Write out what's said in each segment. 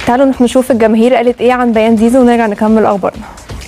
تعالوا نروح نشوف الجماهير قالت ايه عن بيان زيزو ونرجع نكمل اخبارنا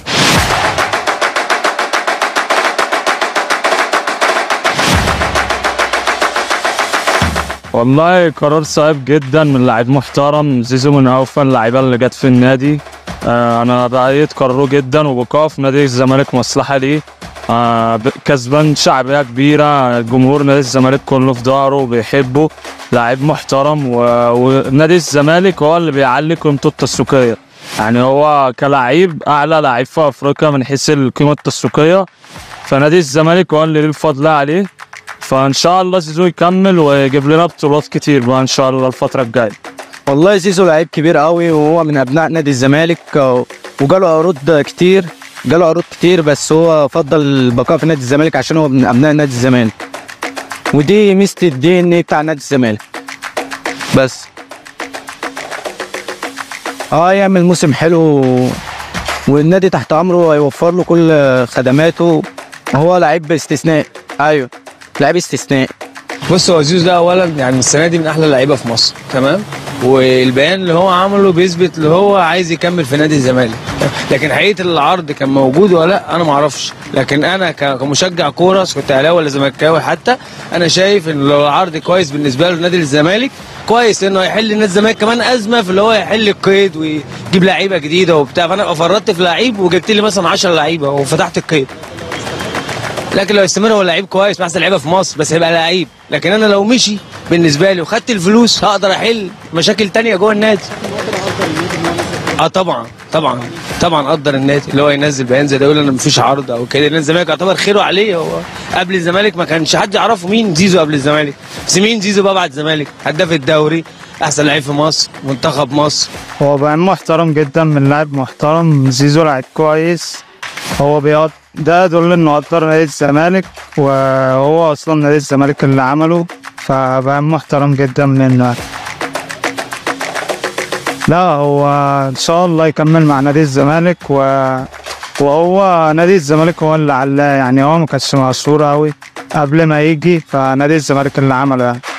والله قرار صعب جدا من لاعب محترم زيزو من اوفى اللعيبه اللي جت في النادي آه انا رايت قراره جدا وبقاه في نادي الزمالك مصلحه ليه آه ب- كسبان شعبيه كبيره جمهور نادي الزمالك كله في ظهره بيحبه لاعب محترم و- ونادي الزمالك هو اللي بيعلي قيمته التسويقيه يعني هو كلاعب اعلى لعيب في افريقيا من حيث القيمه التسويقيه فنادي الزمالك هو اللي ليه الفضل عليه فان شاء الله زيزو يكمل ويجيب لنا بطولات كتير بقى ان شاء الله الفتره الجايه والله زيزو لعيب كبير قوي وهو من ابناء نادي الزمالك آه، وجاله عروض كتير جاله عروض كتير بس هو فضل البقاء في نادي الزمالك عشان هو من ابناء نادي الزمالك ودي ميزه الدي ان ايه بتاع نادي الزمالك بس اه يعمل موسم حلو والنادي تحت امره هيوفر له كل خدماته هو لعيب استثناء ايوه لعيب استثناء بص هو زيزو ده اولا يعني السنه دي من احلى اللعيبه في مصر تمام والبيان اللي هو عمله بيثبت اللي هو عايز يكمل في نادي الزمالك لكن حقيقه العرض كان موجود ولا لا انا ما اعرفش لكن انا ك- كمشجع كوره سواء كنت اهلاوي ولا زملكاوي حتى انا شايف ان لو العرض كويس بالنسبه له نادي الزمالك كويس لانه هيحل نادي الزمالك كمان ازمه في اللي هو يحل القيد ويجيب لعيبه جديده وبتاع فانا ابقى فرطت في لعيب وجبت لي مثلا 10 لعيبه وفتحت القيد لكن لو استمر هو لعيب كويس من احسن لعيبه في مصر بس هيبقى لعيب لكن انا لو مشي بالنسبه لي وخدت الفلوس هقدر احل مشاكل تانية جوه النادي اه طبعا طبعا طبعا قدر النادي اللي هو ينزل بيان زي ده يقول انا مفيش عرض او كده لان الزمالك يعتبر خيره عليه هو قبل الزمالك ما كانش حد يعرفه مين زيزو قبل الزمالك بس مين زيزو بقى بعد الزمالك هداف الدوري احسن لعيب في مصر منتخب مصر هو بيان محترم جدا من لاعب محترم زيزو لعيب كويس هو بيقعد ده يدل انه قدر نادي الزمالك وهو اصلا نادي الزمالك اللي عمله فبيان محترم جدا منه لا هو ان شاء الله يكمل مع نادي الزمالك و... وهو نادي الزمالك هو اللي علاه يعني هو ما كانش مشهور قوي قبل ما يجي فنادي الزمالك اللي عمله يعني